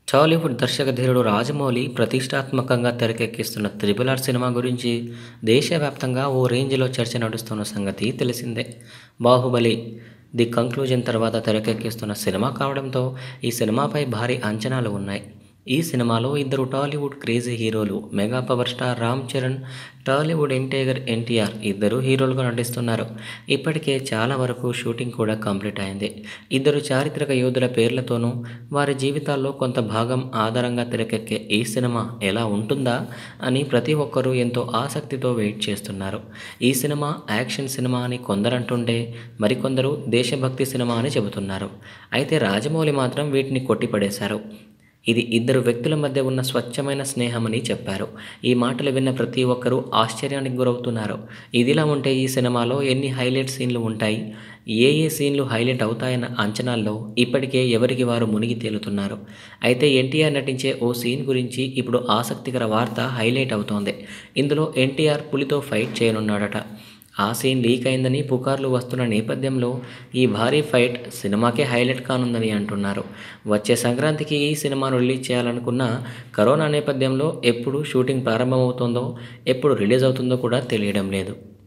టాలీవుడ్ దర్శకధీరుడు రాజమౌళి ప్రతిష్టాత్మకంగా తెరకెక్కిస్తున్న triple R cinema గురించి దేశవ్యాప్తంగా ఓ రేంజ్లో చర్చ నడుస్తున్న సంగతి తెలిసిందే బాహుబలి ది కంక్లూజన్ తర్వాత తెరకెక్కిస్తున్న సినిమా కావడంతో ఈ సినిమాపై భారీ అంచనాలు ఉన్నాయి ఈ సినిమాలో ఇద్దరు టాలీవుడ్ క్రేజీ హీరోలు mega power star Ram Charan Tollywood NTR NTR ఇద్దరు హీరోలుగా నటిస్తున్నారు ఇప్పటికే చాలా వరకు షూటింగ్ కూడా కంప్లీట్ అయింది ఇద్దరు చారిత్రక యోధుల పేర్లతోనూ వారి జీవితాల్లో కొంత భాగం ఆధారంగా తెరకెక్కే ఈ సినిమా ఎలా ఉంటుందా అని ప్రతి ఒక్కరూ ఎంతో ఆసక్తితో వెయిట్ చేస్తున్నారు ఈ సినిమా యాక్షన్ సినిమా అని కొందరంటుంటే మరికొందరు దేశభక్తి సినిమా అని చెబుతున్నారు అయితే రాజమౌళి మాత్రం వీటిని కొట్టిపడేశారు ఇది ఇద్దరు వ్యక్తుల మధ్య ఉన్న స్వచ్ఛమైన స్నేహమని చెప్పారు ఈ మాటలు విన్న ప్రతి ఒక్కరూ ఆశ్చర్యానికి గురవుతున్నారు ఇదిలా ఉంటే ఈ సినిమాలో ఎన్ని హైలైట్ సీన్లు ఉంటాయి ఏ ఏ సీన్లు హైలైట్ అవుతాయన్న అంచనాల్లో ఇప్పటికే ఎవరికి వారు మునిగి తేలుతున్నారు అయితే ఎన్టీఆర్ నటించే ఓ సీన్ గురించి ఇప్పుడు ఆసక్తికర వార్త హైలైట్ అవుతోంది ఇందులో ఎన్టీఆర్ పులితో ఫైట్ చేయనున్నాడట ఆ సీన్ లీక్ అయిందని పుకార్లు వస్తున్న నేపథ్యంలో ఈ భారీ ఫైట్ సినిమాకే హైలైట్ కానుందని అంటున్నారు వచ్చే సంక్రాంతికి ఈ సినిమాను రిలీజ్ చేయాలనుకున్న కరోనా నేపథ్యంలో ఎప్పుడు షూటింగ్ ప్రారంభమవుతుందో ఎప్పుడు రిలీజ్ అవుతుందో కూడా తెలియడం లేదు